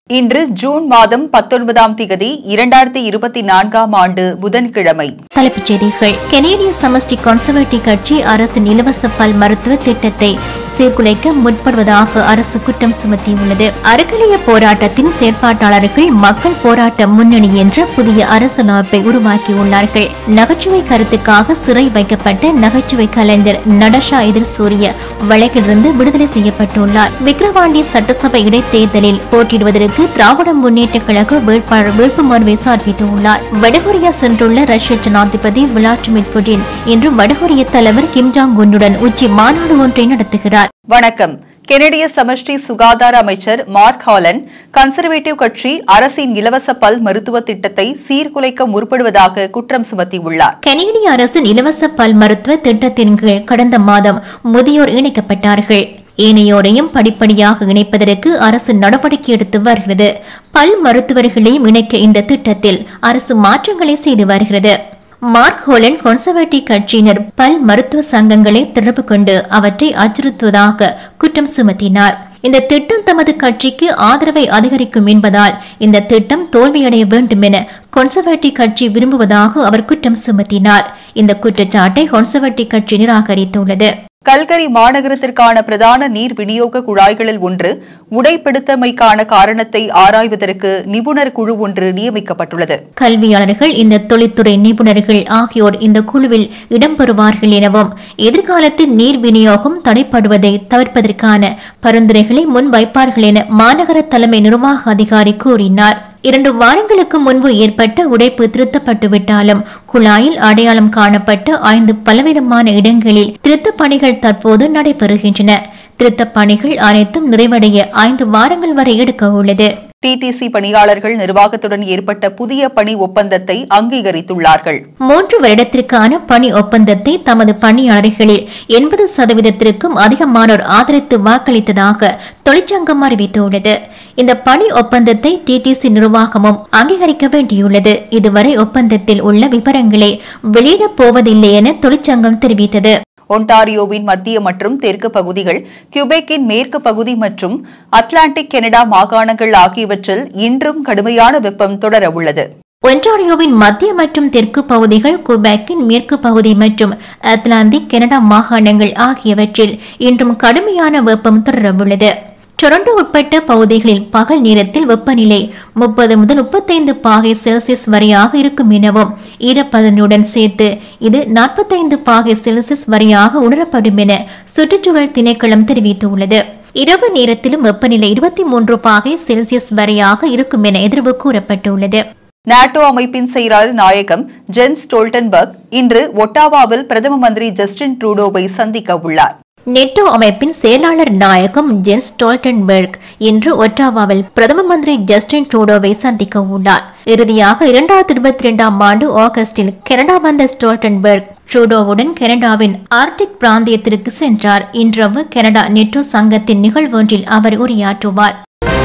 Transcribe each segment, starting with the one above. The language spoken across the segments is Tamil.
இன்று ஜூன் மாதம் பத்தொன்பதாம் திகதி இரண்டாயிரத்தி இருபத்தி நான்காம் ஆண்டு புதன்கிழமை தலைப்புச் செய்திகள் கெனேடிய சமஷ்டி கன்சர்வேட்டிவ் கட்சி அரசின் இலவச பல் மருத்துவ திட்டத்தை சீர்குலைக்க முற்படுவதாக அரசு குற்றம் சுமத்தியுள்ளது அறக்கலிய போராட்டத்தின் செயற்பாட்டாளர்கள் மக்கள் போராட்ட முன்னணி என்ற புதிய அரசு அமைப்பை உருவாக்கியுள்ளார்கள் நகைச்சுவை கருத்துக்காக சிறை வைக்கப்பட்ட நகைச்சுவை கலைஞர் நடஷா எதிர் சூரிய வழக்கிலிருந்து விடுதலை செய்யப்பட்டுள்ளார் விக்கிரவாண்டி சட்டசபை இடைத்தேர்தலில் போட்டியிடுவதற்கு திராவிட முன்னேற்ற கழக வேட்பாளர் வேட்புமனுவை சமர்ப்பித்துள்ளார் வடகொரியா சென்றுள்ள ரஷ்ய ஜனாதிபதி விளாடிமிர் புடின் இன்று வடகொரிய தலைவர் கிம் ஜாங் உன்னுடன் உச்சி மாநாடு ஒன்றை நடத்துகிறார் வணக்கம் கெனடிய சமஷ்டி சுகாதார அமைச்சர் மார்க் ஹாலன் கன்சர்வேட்டிவ் கட்சி அரசின் இலவச பல் மருத்துவ திட்டத்தை சீர்குலைக்க முற்படுவதாக குற்றம் சுமத்தியுள்ளார் கனேடிய அரசின் இலவச பல் மருத்துவ திட்டத்தின் கீழ் கடந்த மாதம் முதியோர் இணைக்கப்பட்டார்கள் ஏனையோரையும் படிப்படியாக இணைப்பதற்கு அரசு நடவடிக்கை எடுத்து வருகிறது பல் மருத்துவர்களையும் இணைக்க இந்த திட்டத்தில் அரசு மாற்றங்களை செய்து வருகிறது மார்க் ஹோலன் கன்சர்வேட்டிவ் கட்சியினர் பல் மருத்துவ சங்கங்களை தொடர்பு கொண்டு அவற்றை அச்சுறுத்துவதாக குற்றம் சுமத்தினார் இந்த திட்டம் தமது கட்சிக்கு ஆதரவை அதிகரிக்கும் என்பதால் இந்த திட்டம் தோல்வியடைய வேண்டும் என கன்சர்வேட்டிவ் கட்சி விரும்புவதாக அவர் குற்றம் சுமத்தினார் இந்த குற்றச்சாட்டை கன்சர்வேட்டிவ் கட்சி நிராகரித்துள்ளது கல்கரி மாநகரத்திற்கான பிரதான நீர் விநியோக குழாய்களில் ஒன்று உடைப்படுத்தமைக்கான காரணத்தை ஆராய்வதற்கு நிபுணர் குழு ஒன்று நியமிக்கப்பட்டுள்ளது கல்வியாளர்கள் இந்த தொழில்துறை நிபுணர்கள் ஆகியோர் இந்த குழுவில் இடம்பெறுவார்கள் எனவும் எதிர்காலத்தில் நீர் விநியோகம் தடைப்படுவதை தவிர்ப்பதற்கான பரிந்துரைகளை முன்வைப்பார்கள் என மாநகர தலைமை நிர்வாக அதிகாரி கூறினார் இரண்டு வாரங்களுக்கு முன்பு ஏற்பட்ட உடைப்பு திருத்தப்பட்டு விட்டாலும் குழாயில் அடையாளம் காணப்பட்ட ஐந்து பலவிதமான இடங்களில் திருத்தப் பணிகள் தற்போது நடைபெறுகின்றன திருத்தப் பணிகள் அனைத்தும் நிறைவடைய ஐந்து வாரங்கள் வரை எடுக்க உள்ளது டிடிசி பணியாளர்கள் நிர்வாகத்துடன் ஏற்பட்ட புதிய பணி ஒப்பந்தத்தை அங்கீகரித்துள்ளார்கள் மூன்று வருடத்திற்கான பணி ஒப்பந்தத்தை தமது பணியாளர்களில் எண்பது சதவீதத்திற்கும் அதிகமானோர் ஆதரித்து வாக்களித்ததாக தொழிற்சங்கம் அறிவித்துள்ளது இந்த பணி ஒப்பந்தத்தை டிடிசி நிர்வாகமும் அங்கீகரிக்க வேண்டியுள்ளது இதுவரை ஒப்பந்தத்தில் உள்ள விவரங்களை வெளியிடப் போவதில்லை என தொழிற்சங்கம் தெரிவித்தது ஒன்டாரியோவின் மத்திய மற்றும் தெற்கு பகுதிகள் கியூபெக்கின் மேற்கு பகுதி மற்றும் அட்லாண்டிக் கனடா மாகாணங்கள் ஆகியவற்றில் இன்றும் கடுமையான வெப்பம் தொடர உள்ளது ஒன்டாரியோவின் மத்திய மற்றும் தெற்கு பகுதிகள் குபேக்கின் மேற்கு பகுதி மற்றும் அத்லாந்திக் கனடா மாகாணங்கள் ஆகியவற்றில் இன்றும் கடுமையான வெப்பம் தொடரவுள்ளது டொரண்டோ உட்பட்ட பகுதிகளில் பகல் நேரத்தில் வெப்பநிலை முப்பது முதல் முப்பத்தைந்து பாகை செல்சியஸ் வரையாக இருக்கும் எனவும் ஈரப்பதனுடன் சேர்த்து இது நாற்பத்தைந்து பாகை செல்சியஸ் வரையாக உணரப்படும் என சுற்றுச்சூழல் திணைக்களம் தெரிவித்துள்ளது இரவு நேரத்திலும் வெப்பநிலை இருபத்தி மூன்று பாகை செல்சியஸ் வரையாக இருக்கும் என எதிர்வு கூறப்பட்டுள்ளது நாட்டோ அமைப்பின் செயலாளர் நாயகம் ஜென்ஸ் ஸ்டோல்டன்பர்க் இன்று ஒட்டாவாவில் பிரதம மந்திரி ஜஸ்டின் ட்ரூடோவை சந்திக்க உள்ளார் நெட்டோ அமைப்பின் செயலாளர் நாயகம் ஜென்ஸ் ஸ்டோல்டன்பெர்க் இன்று ஒட்டாவாவில் பிரதம மந்திரி ஜஸ்டின் ட்ரூடோவை சந்திக்க உள்ளார் இறுதியாக இரண்டாயிரத்தி இருபத்தி இரண்டாம் ஆண்டு ஆகஸ்டில் கனடா வந்த ஸ்டோல்டன்பெர்க் ட்ரூடோவுடன் கனடாவின் ஆர்டிக் பிராந்தியத்திற்கு சென்றார் இன்றவு கனடா நெட்டோ சங்கத்தின் நிகழ்வொன்றில் அவர் உரையாற்றுவார்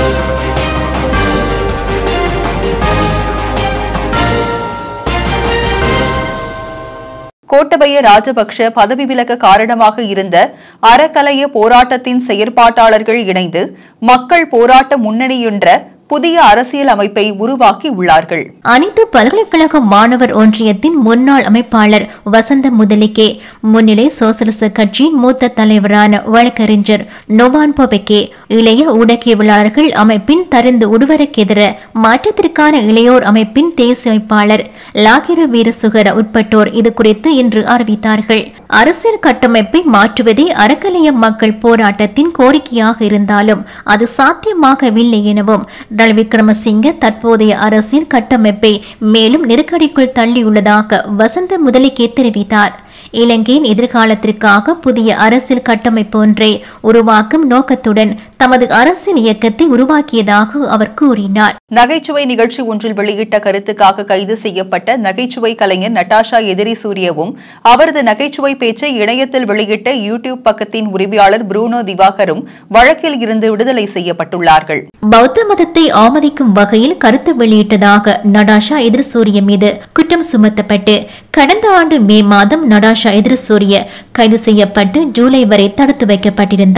கோட்டபய ராஜபக்ஷ பதவி விலக காரணமாக இருந்த அறக்கலைய போராட்டத்தின் செயற்பாட்டாளர்கள் இணைந்து மக்கள் போராட்ட முன்னணி என்ற புதிய அரசியல் அமைப்பை உருவாக்கி உள்ளார்கள் அனைத்து பல்கலைக்கழக மாணவர் ஒன்றியத்தின் முன்னாள் அமைப்பாளர் வசந்த முதலிகே முன்னிலை சோசலிச கட்சியின் மூத்த தலைவரான வழக்கறிஞர் நொவான் பொபெக்கே இளைய ஊடகவியலாளர்கள் அமைப்பின் தருந்து உடுவரக்கெதிர மாற்றத்திற்கான இளையோர் அமைப்பின் தேசிய அமைப்பாளர் லாகிர வீரசுகர உட்பட்டோர் இது குறித்து இன்று அறிவித்தார்கள் அரசியல் கட்டமைப்பை மாற்றுவதே அறக்கலைய மக்கள் போராட்டத்தின் கோரிக்கையாக இருந்தாலும் அது சாத்தியமாகவில்லை எனவும் ரணில் விக்ரமசிங்க தற்போதைய அரசியல் கட்டமைப்பை மேலும் நெருக்கடிக்குள் தள்ளியுள்ளதாக வசந்த முதலிக்கே தெரிவித்தார் இலங்கையின் எதிர்காலத்திற்காக புதிய அரசியல் கட்டமைப்பு ஒன்றை உருவாக்கும் நோக்கத்துடன் தமது அரசியல் இயக்கத்தை உருவாக்கியதாக அவர் கூறினார் நகைச்சுவை நிகழ்ச்சி ஒன்றில் வெளியிட்ட கருத்துக்காக கைது செய்யப்பட்ட நகைச்சுவை கலைஞர் நட்டாஷா எதிரி சூரியவும் அவரது நகைச்சுவை பேச்சை இணையத்தில் வெளியிட்ட யூடியூப் பக்கத்தின் உரிமையாளர் புரூனோ திவாகரும் வழக்கில் இருந்து விடுதலை செய்யப்பட்டுள்ளார்கள் பௌத்த மதத்தை ஆமதிக்கும் வகையில் கருத்து வெளியிட்டதாக நடாஷா எதிர்சூரிய மீது குற்றம் சுமத்தப்பட்டு கடந்த ஆண்டு மே மாதம் நடாஷா எதிர்சூரிய கைது செய்யப்பட்டு ஜூலை வரை தடுத்து வைக்கப்பட்டிருந்தார்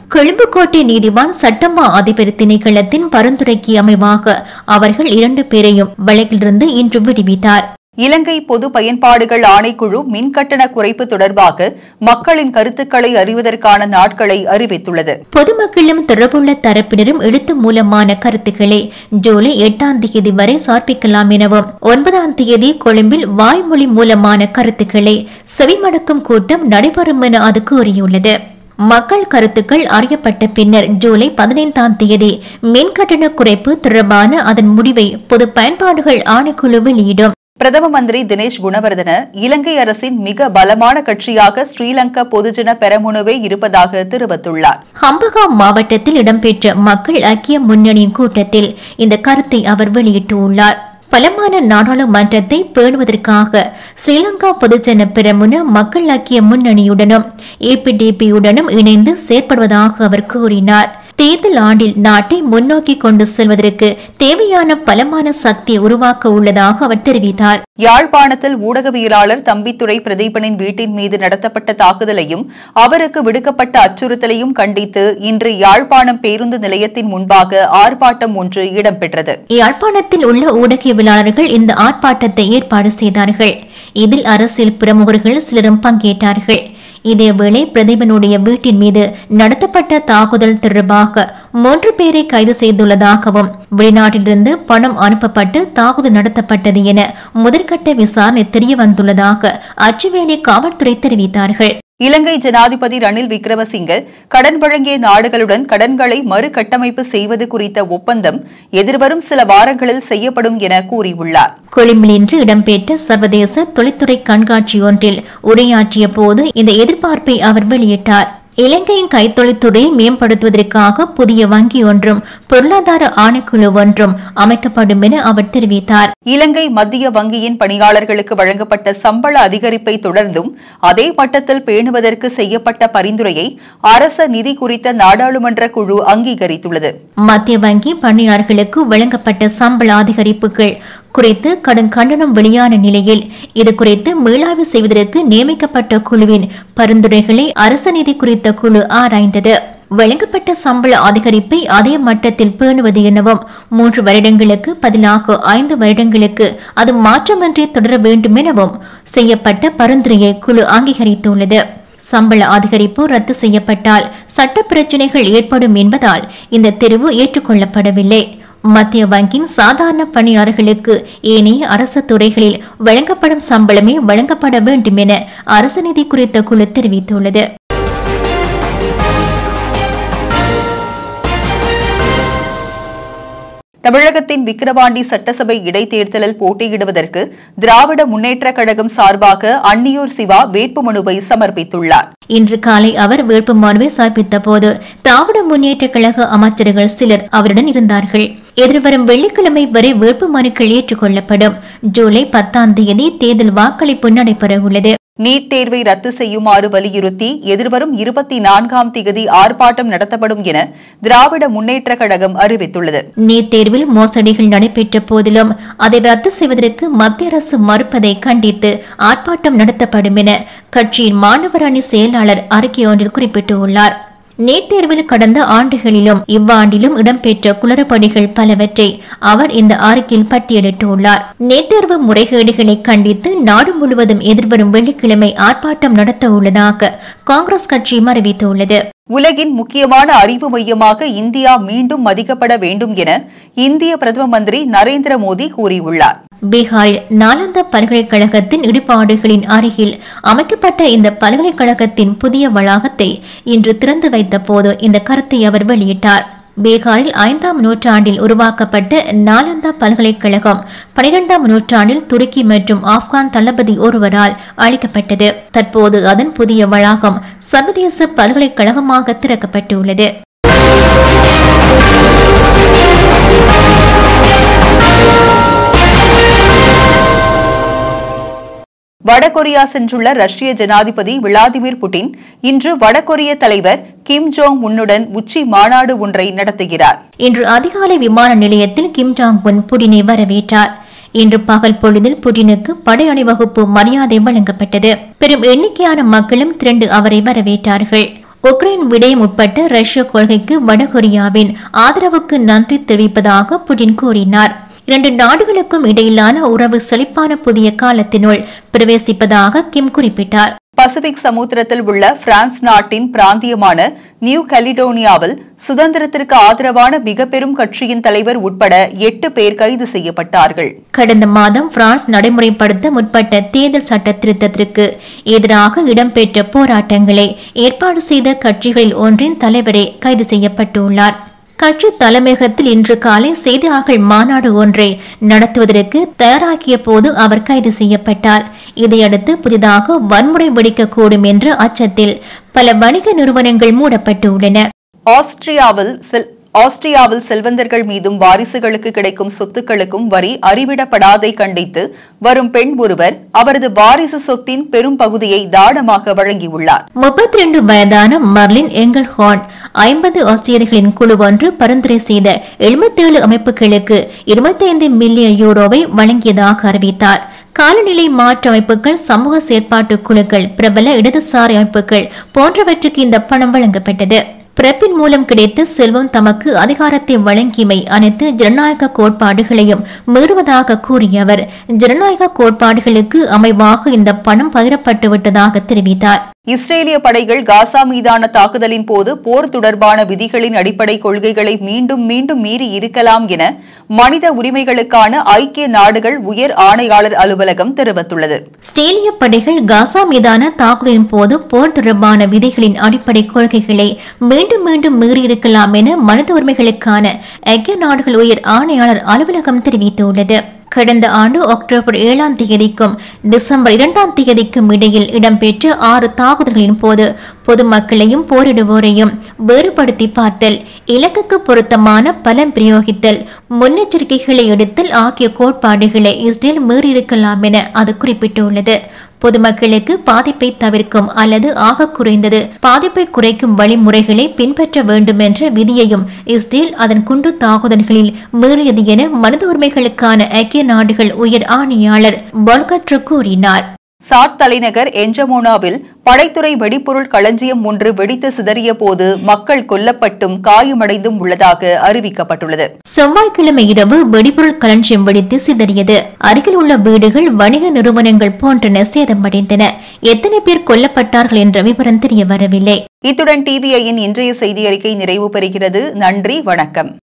கொழும்புக்கோட்டை நீதிவான் சட்டமா அதிபர் திணைக்களத்தின் பரிந்துரைக்கு அமைவாக அவர்கள் இரண்டு பேரையும் வழக்கிலிருந்து இன்று விடுவித்தார் இலங்கை பொது பயன்பாடுகள் ஆணைக்குழு மின்கட்டண குறைப்பு தொடர்பாக மக்களின் கருத்துக்களை அறிவதற்கான நாட்களை அறிவித்துள்ளது பொதுமக்களும் தொடர்புள்ள தரப்பினரும் எழுத்து மூலமான கருத்துக்களை ஜூலை எட்டாம் தேதி வரை சமர்ப்பிக்கலாம் எனவும் ஒன்பதாம் தேதி கொழும்பில் வாய்மொழி மூலமான கருத்துக்களை செவிமடுக்கும் கூட்டம் நடைபெறும் என அது கூறியுள்ளது மக்கள் கருத்துக்கள் அறியப்பட்ட பின்னர் ஜூலை பதினைந்தாம் தேதி மின் கட்டண குறைப்பு தொடர்பான அதன் முடிவை பொது பயன்பாடுகள் ஆணைக்குழு வெளியிடும் பிரதம மந்திரி தினேஷ் குணவர்தன இலங்கை அரசின் மிக பலமான கட்சியாக ஸ்ரீலங்கா பொதுஜன பெரமுனவே இருப்பதாக தெரிவித்துள்ளார் ஹம்பகா மாவட்டத்தில் இடம்பெற்ற மக்கள் ஐக்கிய முன்னணியின் கூட்டத்தில் இந்த கருத்தை அவர் வெளியிட்டுள்ளார் பலமான நாடாளுமன்றத்தை பேணுவதற்காக ஸ்ரீலங்கா பொதுஜன பெரமுன மக்கள் ஐக்கிய முன்னணியுடனும் ஏபிடிபியுடனும் இணைந்து செயற்படுவதாக அவர் கூறினார் தேர்தல் ஆண்டில் நாட்டை முன்னோக்கி கொண்டு செல்வதற்கு தேவையான பலமான சக்தியை உருவாக்க உள்ளதாக அவர் தெரிவித்தார் யாழ்ப்பாணத்தில் ஊடகவியலாளர் தம்பித்துறை பிரதீபனின் வீட்டின் மீது நடத்தப்பட்ட தாக்குதலையும் அவருக்கு விடுக்கப்பட்ட அச்சுறுத்தலையும் கண்டித்து இன்று யாழ்ப்பாணம் பேருந்து நிலையத்தின் முன்பாக ஆர்ப்பாட்டம் ஒன்று இடம்பெற்றது யாழ்ப்பாணத்தில் உள்ள ஊடகவியலாளர்கள் இந்த ஆர்ப்பாட்டத்தை ஏற்பாடு செய்தார்கள் இதில் அரசியல் பிரமுகர்கள் சிலரும் பங்கேற்றார்கள் இதேவேளை பிரதீபனுடைய வீட்டின் மீது நடத்தப்பட்ட தாக்குதல் தொடர்பாக மூன்று பேரை கைது செய்துள்ளதாகவும் வெளிநாட்டிலிருந்து பணம் அனுப்பப்பட்டு தாக்குதல் நடத்தப்பட்டது என முதற்கட்ட விசாரணை தெரிய வந்துள்ளதாக அச்சுவேலி காவல்துறை தெரிவித்தார்கள் இலங்கை ஜனாதிபதி ரணில் விக்ரமசிங்க கடன் வழங்கிய நாடுகளுடன் கடன்களை மறுகட்டமைப்பு செய்வது குறித்த ஒப்பந்தம் எதிர்வரும் சில வாரங்களில் செய்யப்படும் என கூறியுள்ளார் கொழும்பில் இன்று இடம்பெற்ற சர்வதேச தொழில்துறை கண்காட்சி ஒன்றில் உரையாற்றிய போது இந்த எதிர்பார்ப்பை அவர் வெளியிட்டார் இலங்கையின் கைத்தொழில்துறையை மேம்படுத்துவதற்காக புதிய வங்கி ஒன்றும் பொருளாதார ஆணைக்குழு ஒன்றும் அமைக்கப்படும் என அவர் தெரிவித்தார் இலங்கை மத்திய வங்கியின் பணியாளர்களுக்கு வழங்கப்பட்ட சம்பள அதிகரிப்பை தொடர்ந்தும் அதே மட்டத்தில் பேணுவதற்கு செய்யப்பட்ட பரிந்துரையை அரச நிதி குறித்த நாடாளுமன்ற குழு அங்கீகரித்துள்ளது மத்திய வங்கி பணியாளர்களுக்கு வழங்கப்பட்ட சம்பள அதிகரிப்புகள் குறித்து கடும் கண்டனம் வெளியான நிலையில் இது குறித்து மீளாய்வு செய்வதற்கு நியமிக்கப்பட்ட குழுவின் பரிந்துரைகளை அரச நிதி குறித்த குழு ஆராய்ந்தது வழங்கப்பட்ட சம்பள அதிகரிப்பை அதே மட்டத்தில் பேணுவது எனவும் மூன்று வருடங்களுக்கு பதிலாக ஐந்து வருடங்களுக்கு அது மாற்றமின்றி தொடர வேண்டும் எனவும் செய்யப்பட்ட பரிந்துரையை குழு அங்கீகரித்துள்ளது சம்பள அதிகரிப்பு ரத்து செய்யப்பட்டால் சட்ட பிரச்சினைகள் ஏற்படும் என்பதால் இந்த தெரிவு ஏற்றுக்கொள்ளப்படவில்லை மத்திய வங்கியின் சாதாரண பணியாளர்களுக்கு ஏனைய அரசு துறைகளில் வழங்கப்படும் சம்பளமே வழங்கப்பட வேண்டும் என அரசு நிதி குறித்த குழு தெரிவித்துள்ளது தமிழகத்தின் விக்கிரவாண்டி சட்டசபை இடைத்தேர்தலில் போட்டியிடுவதற்கு திராவிட முன்னேற்றக் கழகம் சார்பாக அன்னியூர் சிவா வேட்புமனுவை சமர்ப்பித்துள்ளார் இன்று காலை அவர் வேட்புமனுவை சமர்ப்பித்த போது திராவிட முன்னேற்ற கழக அமைச்சர்கள் சிலர் அவருடன் இருந்தார்கள் எதிர்வரும் வெள்ளிக்கிழமை வரை வேட்புமனுக்கள் ஏற்றுக்கொள்ளப்படும் ஜூலை பத்தாம் தேதி தேர்தல் வாக்களிப்பு நடைபெறவுள்ளது நீட் தேர்வை ரத்து செய்யுமாறு வலியுறுத்தி எதிர்வரும் இருபத்தி நான்காம் தேதி ஆர்ப்பாட்டம் நடத்தப்படும் என திராவிட முன்னேற்றக் கழகம் அறிவித்துள்ளது நீட் தேர்வில் மோசடிகள் நடைபெற்ற போதிலும் அதை ரத்து செய்வதற்கு மத்திய அரசு மறுப்பதை கண்டித்து ஆர்ப்பாட்டம் நடத்தப்படும் என கட்சியின் மாணவர் அணி செயலாளர் அறிக்கை ஒன்றில் குறிப்பிட்டுள்ளார் நீட் தேர்வில் கடந்த ஆண்டுகளிலும் இவ்வாண்டிலும் இடம்பெற்ற குளறுபடிகள் பலவற்றை அவர் இந்த அறிக்கையில் பட்டியலிட்டுள்ளார் நீட் தேர்வு முறைகேடுகளை கண்டித்து நாடு முழுவதும் எதிர்வரும் வெள்ளிக்கிழமை ஆர்ப்பாட்டம் நடத்த உள்ளதாக காங்கிரஸ் கட்சி அறிவித்துள்ளது உலகின் முக்கியமான அறிவு மையமாக இந்தியா மீண்டும் மதிக்கப்பட வேண்டும் என இந்திய பிரதம மந்திரி நரேந்திர மோடி கூறியுள்ளார் பீகாரில் நாலந்தா பல்கலைக்கழகத்தின் இடிபாடுகளின் அருகில் அமைக்கப்பட்ட இந்த பல்கலைக்கழகத்தின் புதிய வளாகத்தை இன்று திறந்து வைத்த போது இந்த கருத்தை அவர் வெளியிட்டார் பீகாரில் ஐந்தாம் நூற்றாண்டில் உருவாக்கப்பட்ட நாலந்தா பல்கலைக்கழகம் பனிரெண்டாம் நூற்றாண்டில் துருக்கி மற்றும் ஆப்கான் தளபதி ஒருவரால் அளிக்கப்பட்டது தற்போது அதன் புதிய வளாகம் சர்வதேச பல்கலைக்கழகமாக திறக்கப்பட்டுள்ளது வடகொரியா சென்றுள்ள ரஷ்ய ஜனாதிபதி விளாடிமிர் புட்டின் இன்று வடகொரிய தலைவர் கிம் ஜோங் உன்னுடன் உச்சி மாநாடு ஒன்றை நடத்துகிறார் இன்று அதிகாலை விமான நிலையத்தில் கிம் ஜாங் உன் புடினை வரவேற்றார் இன்று பகல் பொழுதில் புடினுக்கு படை அணிவகுப்பு மரியாதை வழங்கப்பட்டது பெரும் எண்ணிக்கையான மக்களும் திரண்டு அவரை வரவேற்றார்கள் உக்ரைன் விடயம் உட்பட்ட ரஷ்ய கொள்கைக்கு வடகொரியாவின் ஆதரவுக்கு நன்றி தெரிவிப்பதாக புடின் கூறினார் இரண்டு நாடுகளுக்கும் இடையிலான உறவு செழிப்பான புதிய காலத்தினுள் பிரவேசிப்பதாக கிம் குறிப்பிட்டார் பசிபிக் சமுத்திரத்தில் உள்ள பிரான்ஸ் நாட்டின் பிராந்தியமான நியூ கலிடோனியாவில் சுதந்திரத்திற்கு ஆதரவான மிக பெரும் கட்சியின் தலைவர் உட்பட எட்டு பேர் கைது செய்யப்பட்டார்கள் கடந்த மாதம் பிரான்ஸ் நடைமுறைப்படுத்த முற்பட்ட தேர்தல் சட்ட திருத்தத்திற்கு எதிராக இடம்பெற்ற போராட்டங்களை ஏற்பாடு செய்த கட்சிகளில் ஒன்றின் தலைவரே கைது செய்யப்பட்டுள்ளார் கட்சி தலைமையகத்தில் இன்று காலை செய்தியாளர்கள் மாநாடு ஒன்றை நடத்துவதற்கு தயாராகிய போது அவர் கைது செய்யப்பட்டார் இதையடுத்து புதிதாக வன்முறை வெடிக்கக்கூடும் என்ற அச்சத்தில் பல வணிக நிறுவனங்கள் மூடப்பட்டுள்ளன ஆஸ்திரியாவில் செல் ஆஸ்திரியாவில் செல்வந்தர்கள் மீதும் வாரிசுகளுக்கு கிடைக்கும் சொத்துக்களுக்கும் வரி அறிவிடப்படாதை கண்டித்து வரும் பெண் ஒருவர் அவரது வாரிசு சொத்தின் பெரும் பகுதியை தானமாக வழங்கியுள்ளார் முப்பத்தி ரெண்டு வயதான மர்லின் எங்கல்ஹார்ன் ஐம்பது ஆஸ்திரேலியர்களின் குழு ஒன்று பரிந்துரை செய்த எழுபத்தேழு அமைப்புகளுக்கு இருபத்தைந்து மில்லியன் யூரோவை வழங்கியதாக அறிவித்தார் காலநிலை மாற்ற அமைப்புகள் சமூக செயற்பாட்டு குழுக்கள் பிரபல இடதுசாரி அமைப்புகள் போன்றவற்றுக்கு இந்த பணம் வழங்கப்பட்டது பிறப்பின் மூலம் கிடைத்த செல்வம் தமக்கு அதிகாரத்தை வழங்கியமை அனைத்து ஜனநாயக கோட்பாடுகளையும் மீறுவதாக கூறிய அவர் ஜனநாயக கோட்பாடுகளுக்கு அமைவாக இந்த பணம் பகிரப்பட்டு விட்டதாக தெரிவித்தார் இஸ்ரேலிய படைகள் காசா மீதான தாக்குதலின் போது போர் தொடர்பான விதிகளின் அடிப்படை கொள்கைகளை மீண்டும் மீண்டும் மீறி இருக்கலாம் என மனித உரிமைகளுக்கான ஐக்கிய நாடுகள் உயர் ஆணையாளர் அலுவலகம் தெரிவித்துள்ளது ஸ்டேலிய படைகள் காசா மீதான தாக்குதலின் போது போர் தொடர்பான விதிகளின் அடிப்படை கொள்கைகளை மீண்டும் மீண்டும் மீறியிருக்கலாம் என மனித உரிமைகளுக்கான ஐக்கிய நாடுகள் உயர் ஆணையாளர் அலுவலகம் தெரிவித்துள்ளது கடந்த ஆண்டு அக்டோபர் ஏழாம் தேதிக்கும் டிசம்பர் இரண்டாம் தேதிக்கும் இடையில் இடம்பெற்ற ஆறு தாக்குதல்களின் போது பொதுமக்களையும் போரிடுவோரையும் வேறுபடுத்தி பார்த்தல் இலக்குக்கு பொருத்தமான பலம் பிரயோகித்தல் முன்னெச்சரிக்கைகளை எடுத்தல் ஆகிய கோட்பாடுகளை இஸ்ரேல் மீறியிருக்கலாம் என அது குறிப்பிட்டுள்ளது பொதுமக்களுக்கு பாதிப்பை தவிர்க்கும் அல்லது ஆக குறைந்தது பாதிப்பை குறைக்கும் வழிமுறைகளை பின்பற்ற வேண்டும் என்ற விதியையும் இஸ்ரேல் அதன் குண்டு தாக்குதல்களில் மீறியது என மனித உரிமைகளுக்கான ஐக்கிய நாடுகள் உயர் ஆணையாளர் பொல்கட்ரு கூறினார் சாட் தலைநகர் என்ஜமோனாவில் படைத்துறை வெடிபொருள் களஞ்சியம் ஒன்று வெடித்து சிதறிய போது மக்கள் கொல்லப்பட்டும் காயமடைந்தும் உள்ளதாக அறிவிக்கப்பட்டுள்ளது செவ்வாய்க்கிழமை இரவு வெடிபொருள் களஞ்சியம் வெடித்து சிதறியது அருகில் உள்ள வீடுகள் வணிக நிறுவனங்கள் போன்றன சேதமடைந்தன எத்தனை பேர் கொல்லப்பட்டார்கள் என்ற விவரம் தெரிய வரவில்லை இத்துடன் டிவிஐயின் இன்றைய செய்தி அறிக்கை நிறைவு பெறுகிறது நன்றி வணக்கம்